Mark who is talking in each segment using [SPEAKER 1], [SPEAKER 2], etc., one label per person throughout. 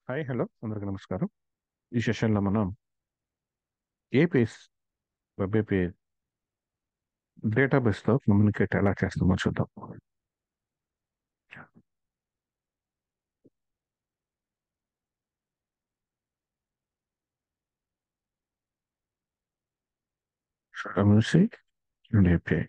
[SPEAKER 1] Hi hello అందరికీ నమస్కారం ఈ సెషన్లో మనం ఏపీఎస్ వెబ్ ఏపీఐ డేటాబేస్తో కమ్యూనికేట్ ఎలా చేస్తామో చూద్దాం మ్యూజిక్ అండ్ ఏపీఐ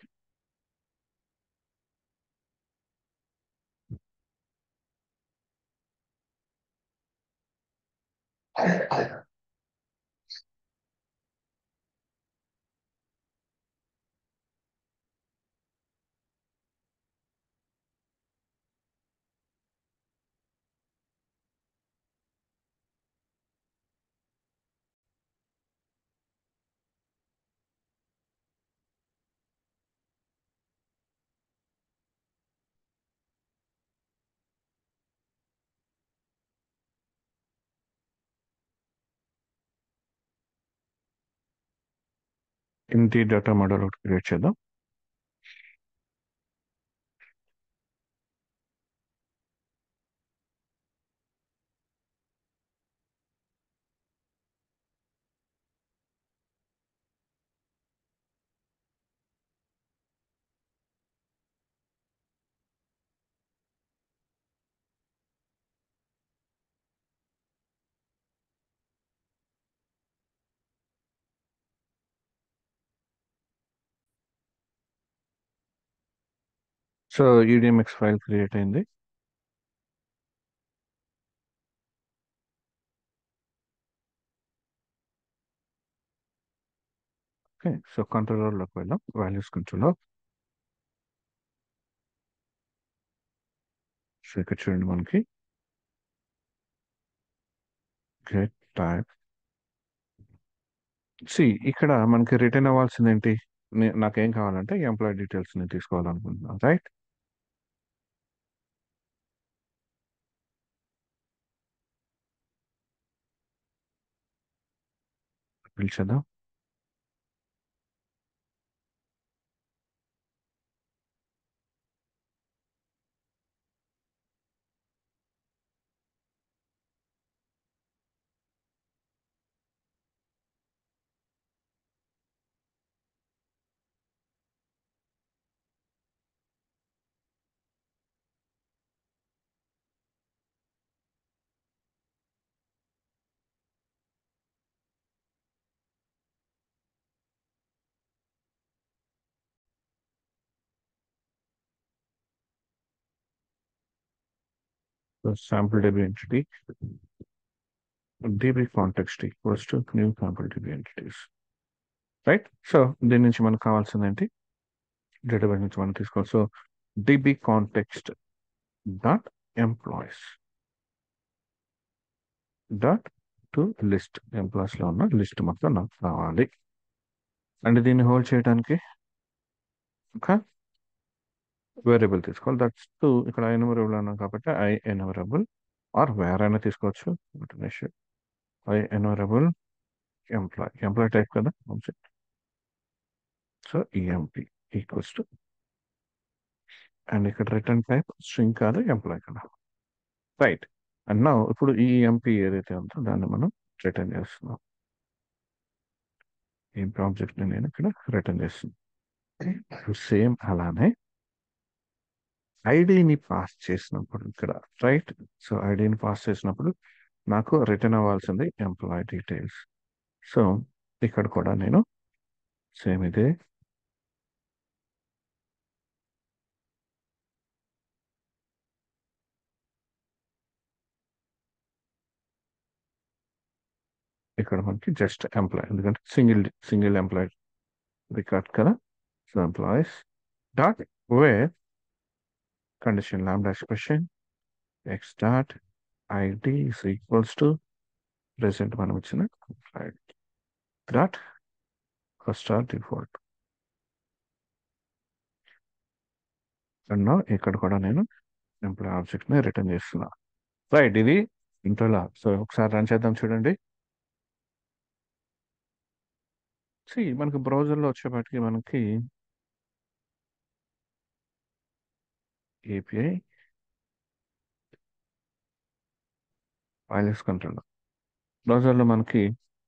[SPEAKER 1] ఇంటి డేటా మోడల్ ఒకటి క్రియేట్ చేద్దాం సో ఈడిఎంఎక్స్ ఫైల్ క్రియేట్ అయింది ఓకే సో కంట్రోలర్లోకి వెళ్దాం వాల్యూస్ కంట్రోలర్ సో ఇక్కడ చూడండి మనకి గెట్ టైప్ సి ఇక్కడ మనకి రిటర్న్ అవ్వాల్సింది ఏంటి నే- నాకేం కావాలంటే ఎంప్లాయీ డీటెయిల్స్ ని తీసుకోవాలనుకుంటున్నాను రైట్ పిలిచేద్దాం So sample DB entity, DB context equals to new sample DB entities. Right so దీని నుంచి మనకు కావాల్సింది ఏంటి డేటాబేస్ నుంచి మనం తీసుకోవాలి so DB context dot employees dot to list employees లో ఉన్న లిస్ట్ మొత్తం నాకు కావాలి అండ్ దీన్ని హోల్డ్ చేయడానికి ఒక వేరియబుల్ తీసుకోవాలి దట్స్ టు ఇక్కడ ఎన్యూమరబుల్ అన్నాం కాబట్టి ఐ ఎన్యూమరబుల్ ఆర్ వేర్ అయినా తీసుకోవచ్చు I enumerable employee employee type కదా object so EMP equals to and ఇక్కడ రిటర్న్ టైప్ స్ట్రింగ్ కాదు ఎంప్లాయ్ కదా రైట్ అండ్ నా ఇప్పుడు ఈ ఎంపీ ఏదైతే ఉందో దాన్ని మనం రిటర్న్ చేస్తున్నాం ఈ ప్రాజెక్ట్ ని నేను ఇక్కడ రిటర్న్ చేస్తున్నాను సేమ్ అలానే ఐడిని పాస్ చేసినప్పుడు ఇక్కడ రైట్ సో ఐడిని పాస్ చేసినప్పుడు నాకు రిటర్న్ అవ్వాల్సింది ఎంప్లాయ్ డీటెయిల్స్ సో ఇక్కడ కూడా నేను సేమ్ ఇదే ఇక్కడ మనకి జస్ట్ ఎంప్లాయ్ ఎందుకంటే సింగిల్ సింగిల్ ఎంప్లాయ్ రికార్డ్ కదా so employees dot where condition lambda expression X dot ID is equals to present మనం ఇచ్చిన dot first dot default and ఇక్కడ కూడా నేను ఎంప్లాయ్ ఆబ్జెక్ట్ ని రిటర్న్ చేస్తున్నా రైట్ ఇది ఇంట్రోలా సో ఒకసారి రన్ చేద్దాం చూడండి సి మనకి బ్రౌజర్లో వచ్చేపాటికి మనకి ఏపీఐ ఫైల్స్ కంట్రోల్ బ్రౌజర్లో మనకి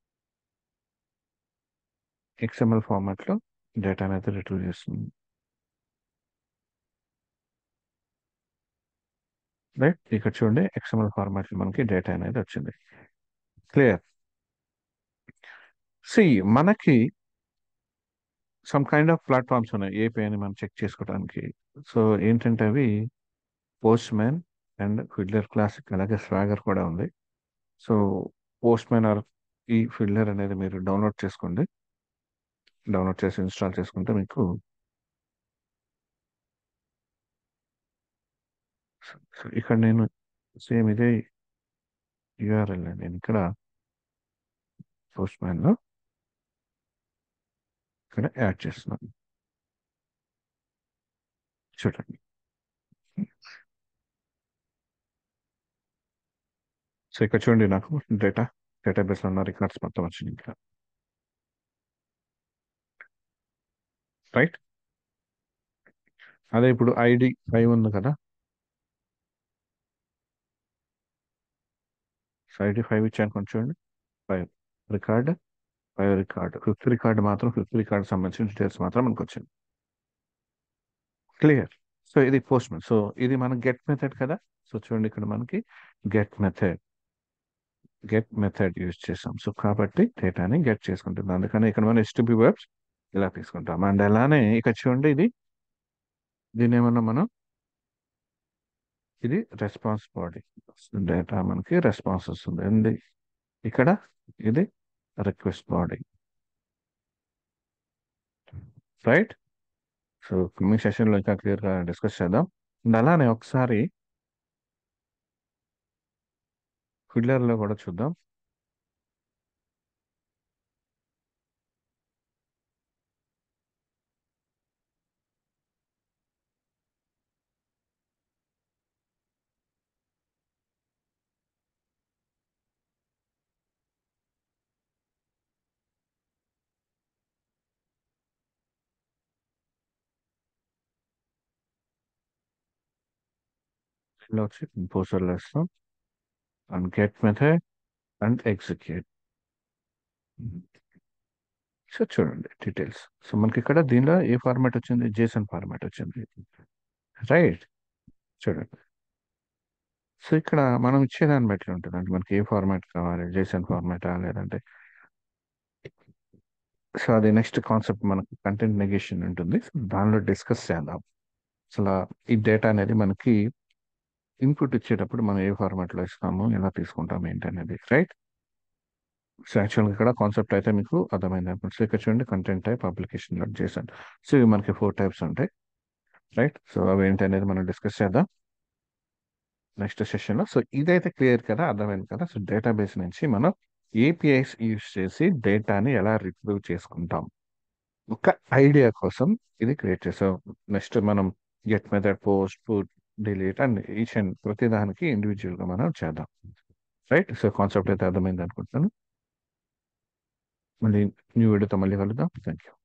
[SPEAKER 1] ఎక్స్ఎంఎల్ ఫార్మాట్లో డేటా అనేది రిట్రీవ్ చేస్తుంది రైట్ ఇక్కడ చూడండి ఎక్స్ఎంఎల్ ఫార్మాట్లో మనకి డేటా అనేది వచ్చింది క్లియర్ సి మనకి సమ్ కైండ్ ఆఫ్ ప్లాట్ఫామ్స్ ఉన్నాయి ఏపీ అని మనం చెక్ చేసుకోవడానికి సో ఏంటంటే అవి postman and fiddler classic అలాగే స్వాగర్ కూడా ఉంది సో పోస్ట్ మ్యాన్ ఆర్ ఈ ఫిడ్లర్ అనేది మీరు డౌన్లోడ్ చేసుకోండి డౌన్లోడ్ చేసి ఇన్స్టాల్ చేసుకుంటే మీకు సో ఇక్కడ నేను సేమ్ ఇదే యూఆర్ఎల్ నేను ఇక్కడ పోస్ట్ మ్యాన్లో ఇక్కడ యాడ్ చేస్తున్నాను చూడండి సో ఇక్కడ చూడండి నాకు డేటా డేటాబేస్లో ఉన్న రికార్డ్స్ మొత్తం వచ్చింది ఇంకా రైట్ అదే ఇప్పుడు ఐడి ఫైవ్ ఉంది కదా సో ఐడి ఫైవ్ ఇచ్చాను కొంచెం చూడండి five record five record fifth record మాత్రం ఫిఫ్త్ రికార్డ్ సంబంధించిన డీటెయిల్స్ మాత్రం మనకు వచ్చింది క్లియర్ సో ఇది పోస్ట్ మ్యాన్ సో ఇది మన గెట్ మెథడ్ కదా సో చూడండి ఇక్కడ మనకి get method get method use చేసాం సో కాబట్టి డేటాని గెట్ చేసుకుంటుంది అందుకని ఇక్కడ మనం ఎస్టిపి వెబ్స్ ఇలా తీసుకుంటాం అండ్ అలానే ఇక్కడ చూడండి ఇది దీని ఏమన్నా మనం ఇది రెస్పాన్స్ బాడీ డేటా మనకి రెస్పాన్స్ వస్తుంది ఏంది ఇక్కడ ఇది request body right so coming సెషన్లో ఇంకా క్లియర్గా డిస్కస్ చేద్దాం అండ్ అలానే ఒకసారి ఫిడ్లర్లో కూడా చూద్దాం ఇందులో వచ్చి కంపోజర్లో ఇస్తాం and get method and execute so చూడండి డీటెయిల్స్ సో మనకి ఇక్కడ దీనిలో ఏ ఫార్మాట్ వచ్చింది జేసన్ ఫార్మాట్ వచ్చింది రైట్ చూడండి సో ఇక్కడ మనం ఇచ్చేదాన్ని బట్టి ఉంటుంది అంటే మనకి ఏ ఫార్మాట్ కావాలి జేసన్ ఫార్మాటా లేదంటే సో అది నెక్స్ట్ కాన్సెప్ట్ మనకు కంటెంట్ నెగేషన్ ఉంటుంది సో దానిలో డిస్కస్ చేద్దాం అసలు ఈ డేటా అనేది మనకి ఇన్పుట్ ఇచ్చేటప్పుడు మనం ఏ ఫార్మాట్లో ఇస్తాము ఎలా తీసుకుంటాము ఏంటి అనేది రైట్ సో యాక్చువల్గా ఇక్కడ కాన్సెప్ట్ అయితే మీకు అర్థమైంది అనుకుంటు సో ఇక్కడ చూడండి కంటెంట్ టైప్ అప్లికేషన్ లోడ్ చేశాను సో ఇవి మనకి ఫోర్ టైప్స్ ఉంటాయి రైట్ సో అవి ఏంటి అనేది మనం డిస్కస్ చేద్దాం నెక్స్ట్ సెషన్లో సో ఇదైతే క్లియర్ కదా అర్థమైంది కదా సో డేటాబేస్ నుంచి మనం ఏపీఐస్ యూస్ చేసి డేటాని ఎలా రిట్రీవ్ చేసుకుంటాం ఒక ఐడియా కోసం ఇది క్రియేట్ చేసాం నెక్స్ట్ మనం get method post put delete and each and ప్రతి దానికి ఇండివిజువల్గా మనం చేద్దాం రైట్ సో కాన్సెప్ట్ అయితే అర్థమైంది అనుకుంటున్నాను మళ్ళీ న్యూ వీడియోతో మళ్ళీ కలుద్దాం థ్యాంక్ యూ